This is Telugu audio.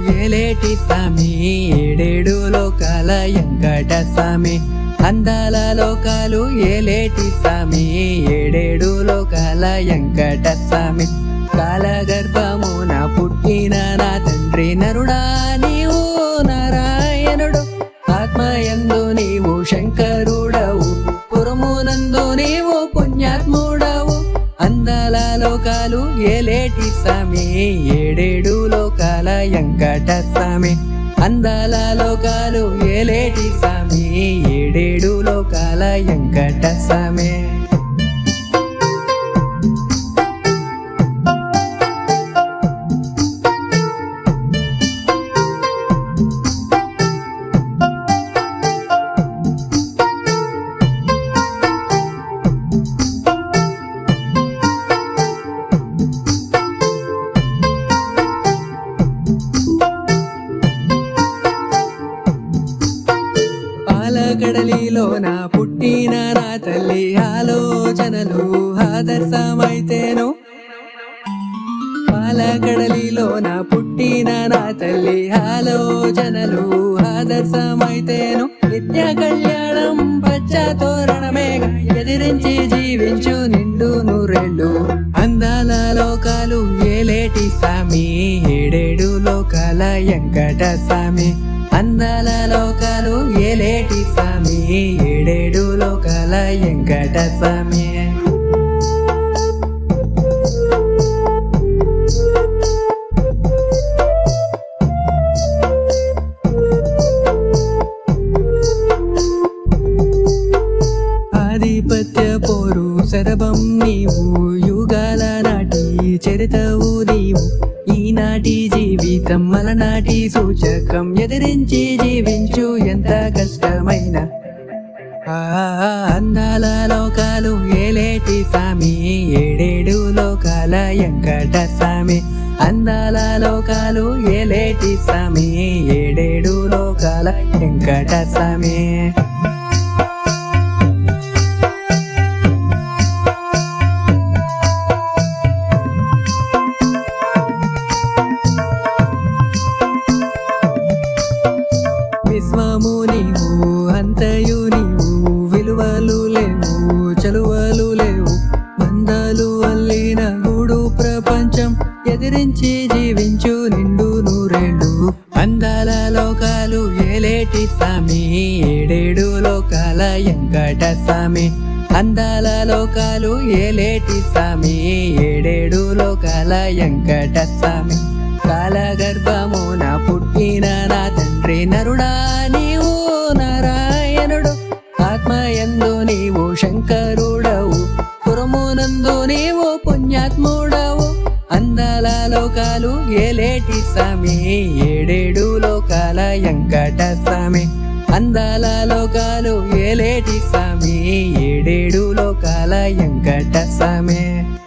ఏలేటి స్వామి ఏడేడు లోకాల ఎంకట స్వామి అందాల లోకాలు ఏలేటి స్వామి ఏడేడు లోకాల ఎంకట స్వామి కాలగర్భమున పుట్టిన నా తండ్రి నరుడా నీవు నారాయణుడు ఆత్మయందు నీవు శంకరుడవు పురమునందు నీవు పుణ్యాత్ముడవు అందాల లోకాలు ఏలేటి స్వామి ఏడేడు లోకాల ఎంకట స్వామి అందాల లోకాలు ఏలేటి స్వామి ఏడేడు లోకాల ఎంకట స్వామి పాలకడలిలోన పుట్టిన నా తల్లి ఆలోచనలు ఆదర్శమైతేను పాలకడలిలోన పుట్టిన నా తల్లి ఆలోచనలు ఆదర్శమైతేను నిత్య కళ్యాణం పచ్చ తోరణమేగా ఎదిరించి జీవించు నిండు నూరెళ్ళు అందాల లోకాలు ఏలేటి స్వామి ఏడేడు లోకాల ఎంకట స్వామి అందాల లోకాలు ఏలేటి స్వామి ఏడేడు లోకాల ఎంకట స్వామి ఆధిపత్య పోరు శరభం నీవు యుగాల నాటి చరితవు నీవు ఈనాటి జీవితం మలనాటి సూచకం ఎదిరించి జీవించు ఎంత కష్టమైన ఆ అందాల లోకాలు ఏలేటి స్వామి ఏడేడు లోకాల ఎంకట స్వామి అందాల లోకాలు ఏలేటి స్వామి ఏడేడు లోకాల వెంకట స్వామి విశ్వము నీవు అంతయు నీవు విలువలు లేవు చలువలు లేవు బంధాలు అల్లిన గూడు ప్రపంచం ఎదిరించి జీవించు నిండు నూరేళ్ళు అందాల లోకాలు ఏలేటి స్వామి ఏడేడు లోకాల ఎంకట స్వామి అందాల లోకాలు ఏలేటి స్వామి ఏడేడు లోకాల ఎంకట స్వామి కాలగర్భమున పుట్టిన నా తండ్రి నరుడా నీవు నారాయణుడు ఆత్మయందు నీవు శంకరుడవు పురమునందు నీవు పుణ్యాత్ముడవు అందాల లోకాలు ఏలేటి స్వామి ఏడేడు లోకాల ఎంకట స్వామి అందాల లోకాలు ఏలేటి స్వామి ఏడేడు లోకాల ఎంకట స్వామి